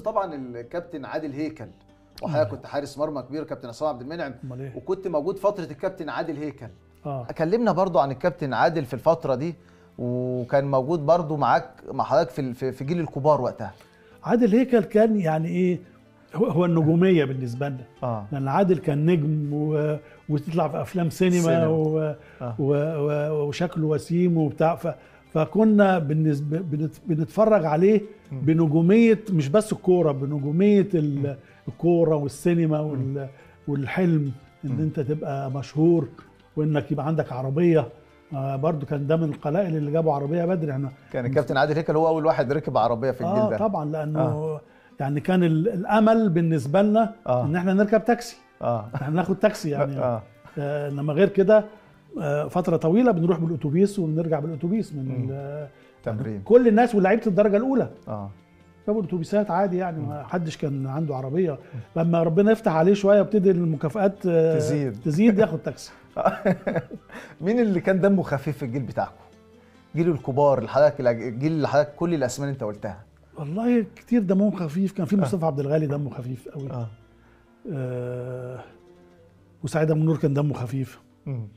طبعا الكابتن عادل هيكل وحضرتك كنت حارس مرمى كبير كابتن عصام عبد المنعم امال ايه وكنت موجود فتره الكابتن عادل هيكل اه كلمنا برضو عن الكابتن عادل في الفتره دي وكان موجود برضو معاك مع حضرتك في في في جيل الكبار وقتها عادل هيكل كان يعني ايه هو, هو النجوميه بالنسبه لنا اه لان عادل كان نجم و... وتطلع في افلام سينما, سينما. و... آه. و... و... وشكله وسيم وبتاع ف... فكنا بالنسبه بنت... بنتفرج عليه بنجوميه مش بس الكوره بنجوميه ال... الكوره والسينما وال... والحلم ان انت تبقى مشهور وانك يبقى عندك عربيه آه برضو كان ده من القلائل اللي جابوا عربيه بدري احنا كان الكابتن عادل هيكل هو اول واحد ركب عربيه في الجيل اه ده طبعا لانه آه. آه. يعني كان ال- الامل بالنسبه لنا آه. آه. ان احنا نركب تاكسي اه احنا ناخد تاكسي يعني اه آه، انما غير كده آه، فتره طويله بنروح بالاتوبيس وبنرجع بالاتوبيس من ال- تمرين كل الناس ولاعيبه الدرجه الاولى اه جابوا الاتوبيسات عادي يعني ما حدش كان عنده عربيه لما ربنا يفتح عليه شويه وابتدي المكافآت آه، تزيد. تزيد ياخد تاكسي مين اللي كان دمه خفيف في الجيل بتاعكم؟ جيل الكبار اللي حضرتك الجيل اللي حضرتك كل الاسماء اللي انت قلتها والله كتير دمهم خفيف كان في مصطفى عبد الغالي دمه خفيف قوي اه آه وسعيد ابو نور كان دمه خفيف مم.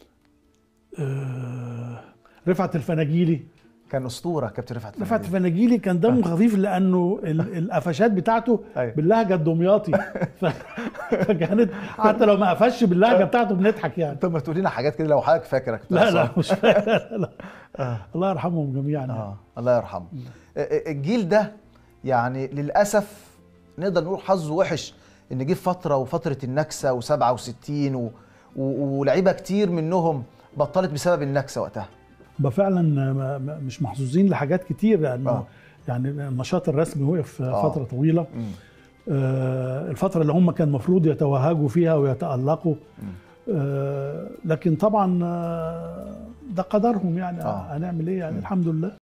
آه رفعت الفناجيلي كان اسطوره كابتن رفعت رفعت الفناديل. الفناجيلي كان دمه خفيف لانه ال- القفشات بتاعته أيوة. باللهجه الدمياطي ف- فكانت حتى لو ما قفش باللهجه بتاعته بنضحك يعني طب ما تقول لنا حاجات كده لو حضرتك فاكر يا كابتن لا لا عصام. مش فاهم لا, لا. آه. الله يرحمهم جميعا يعني. اه الله يرحمه آه، آه، الجيل ده يعني للاسف نقدر نقول حظه وحش ان جه في فتره وفتره النكسه و67 و... و... ولعيبه كتير منهم بطلت بسبب النكسه وقتها بقى فعلا ما- ما- مش محظوظين لحاجات كتير لانه آه. يعني النشاط الرسمي وقف آه. فتره طويله مم. آه، الفتره اللي هم كان المفروض يتوهجوا فيها ويتالقوا آه، لكن طبعا آه، ده قدرهم يعني آه. هنعمل ايه يعني الحمد لله